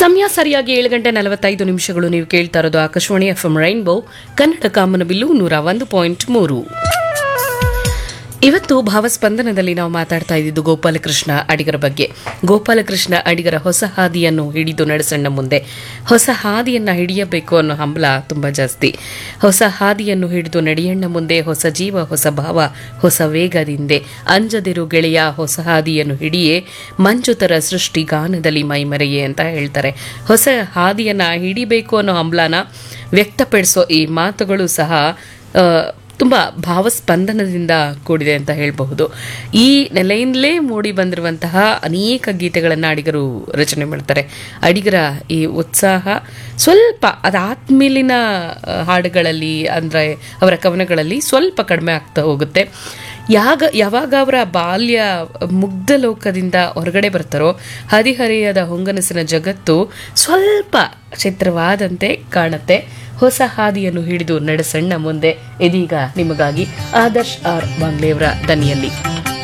ಸಮಯ ಸರಿಯಾಗಿ ಏಳು ಗಂಟೆ ನಲವತ್ತೈದು ನಿಮಿಷಗಳು ನೀವು ಕೇಳ್ತಾ ಇರೋದು Akashvani F M Rainbow Kannada ಕಾಮನಬಿಲ್ಲು ನೂರ ಒಂದು ಪಾಯಿಂಟ್ ಮೂರು ಇವತ್ತು ಭಾವಸ್ಪಂದನದಲ್ಲಿ ನಾವು ಮಾತಾಡ್ತಾ ಇದ್ದಿದ್ದು ಗೋಪಾಲಕೃಷ್ಣ ಅಡಿಗರ ಬಗ್ಗೆ ಗೋಪಾಲಕೃಷ್ಣ ಅಡಿಗರ ಹೊಸ ಹಾದಿಯನ್ನು ಹಿಡಿದು ನಡೆಸಣ್ಣ ಮುಂದೆ ಹೊಸ ಹಾದಿಯನ್ನು ಹಿಡಿಯಬೇಕು ಅನ್ನೋ ಹಂಬಲ ತುಂಬ ಜಾಸ್ತಿ ಹೊಸ ಹಾದಿಯನ್ನು ಹಿಡಿದು ನಡೆಯಣ್ಣ ಮುಂದೆ ಹೊಸ ಜೀವ ಹೊಸ ಭಾವ ಹೊಸ ವೇಗದಿಂದೆ ಅಂಜದಿರು ಗೆಳೆಯ ಹೊಸ ಹಾದಿಯನ್ನು ಹಿಡಿಯೇ ಮಂಜುತರ ಸೃಷ್ಟಿ ಗಾನದಲ್ಲಿ ಮೈಮರೆಯೇ ಅಂತ ಹೇಳ್ತಾರೆ ಹೊಸ ಹಾದಿಯನ್ನು ಹಿಡಿಬೇಕು ಅನ್ನೋ ಹಂಬಲನ ವ್ಯಕ್ತಪಡಿಸೋ ಈ ಮಾತುಗಳು ಸಹ ಆ, ತುಂಬ ಭಾವಸ್ಪಂದನದಿಂದ ಕೂಡಿದೆ ಅಂತ ಹೇಳಬಹುದು ಈ ನೆಲೆಯಿಂದಲೇ ಮೂಡಿ ಬಂದಿರುವಂತಹ ಅನೇಕ ಗೀತೆಗಳನ್ನು ಅಡಿಗರು ರಚನೆ ಮಾಡ್ತಾರೆ ಅಡಿಗರ ಈ ಉತ್ಸಾಹ ಸ್ವಲ್ಪ ಅದಾದ್ಮೇಲಿನ ಆ, ಹಾಡುಗಳಲ್ಲಿ ಅಂದರೆ ಅವರ ಕವನಗಳಲ್ಲಿ ಸ್ವಲ್ಪ ಕಡಿಮೆ ಆಗ್ತಾ ಹೋಗುತ್ತೆ ಯಾಗ ಯಾವಾಗ ಅವರ ಬಾಲ್ಯ ಮುಗ್ಧ ಲೋಕದಿಂದ ಹೊರಗಡೆ ಬರ್ತಾರೋ ಹದಿಹರೆಯದ ಹೊಂಗನಸಿನ ಜಗತ್ತು ಸ್ವಲ್ಪ ಚಿತ್ರವಾದಂತೆ ಕಾಣುತ್ತೆ ಹೊಸ ಹಾದಿಯನ್ನು ಹಿಡಿದು ನಡೆಸಣ್ಣ ಮುಂದೆ ಇದೀಗ ನಿಮಗಾಗಿ ಆದರ್ಶ್ ಆರ್ ಬಾಂಗ್ಲೆಯವರ ದನಿಯಲ್ಲಿ